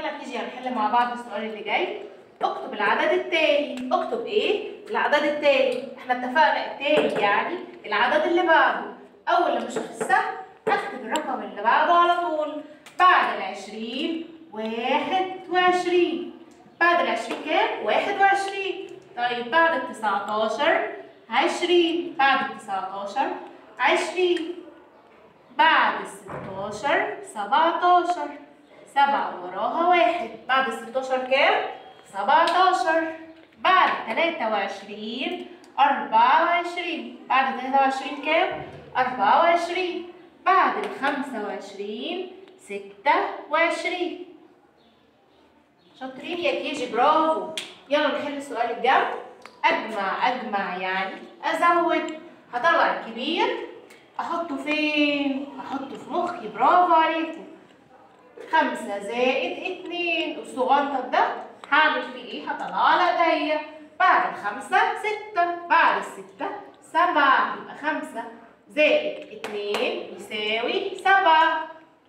يلا تيجي هنحل مع بعض السؤال اللي جاي اكتب العدد التالي اكتب ايه العدد التالي احنا اتفقنا التالي يعني العدد اللي بعده اول لما اشوف السهم اكتب الرقم اللي بعده على طول بعد العشرين واحد وعشرين بعد العشرين كام؟ واحد وعشرين طيب بعد التسعتاشر عشرين بعد التسعتاشر عشرين بعد الستاشر سبعتاشر سبعة وراها واحد بعد الستاشر كام؟ سبعتاشر بعد تلاتة وعشرين أربعة وعشرين بعد تلاتة وعشرين كام؟ أربعة وعشرين بعد الخمسة وعشرين ستة وعشرين شاطرين يا كيجي برافو يلا نحل السؤال الجاي أجمع أجمع يعني أزود هطلع الكبير أحطه فين؟ أحطه في مخي برافو عليكم خمسة زائد اتنين الصغنطط ده هعمل فيه ايه؟ هطلعه على ايديا بعد الخمسة ستة بعد الستة سبعة يبقى خمسة زائد اتنين يساوي سبعة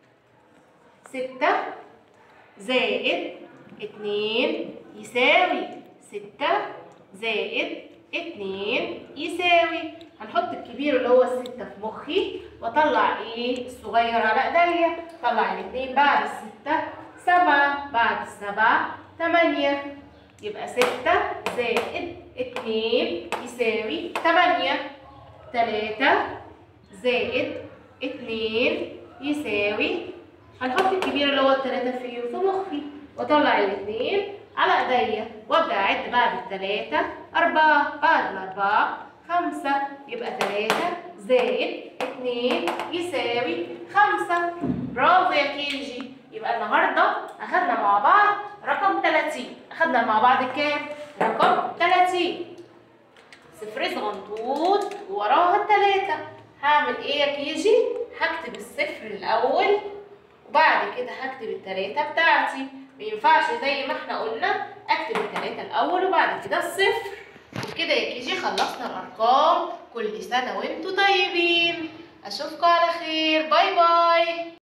ستة زائد اتنين يساوي ستة زائد اتنين يساوي هنحط الكبير اللي هو الستة في مخي واطلع ايه الصغير على ايديا طلع الاتنين بعد الستة سبعة بعد السبعة تمانية يبقى ستة زائد اتنين يساوي تمانية تلاتة زائد اتنين يساوي هنحط الكبير اللي هو التلاتة فيه في مخي واطلع الاتنين على ايديا وابدا اعد بعد التلاتة أربعة بعد الأربعة خمسة يبقى تلاتة زائد اتنين يساوي خمسة برافو يا كيجي يبقى النهاردة أخدنا مع بعض رقم تلاتين أخدنا مع بعض كام؟ رقم تلاتين صفر صغنطوط وراها التلاتة هعمل ايه يا كيجي؟ هكتب الصفر الأول وبعد كده هكتب التلاتة بتاعتي مينفعش زي ما احنا قلنا اكتب التلاتة الأول وبعد كده الصفر وبكده يا كيجي خلصنا الأرقام كل سنة وانتوا طيبين أشوفكم على خير باي باي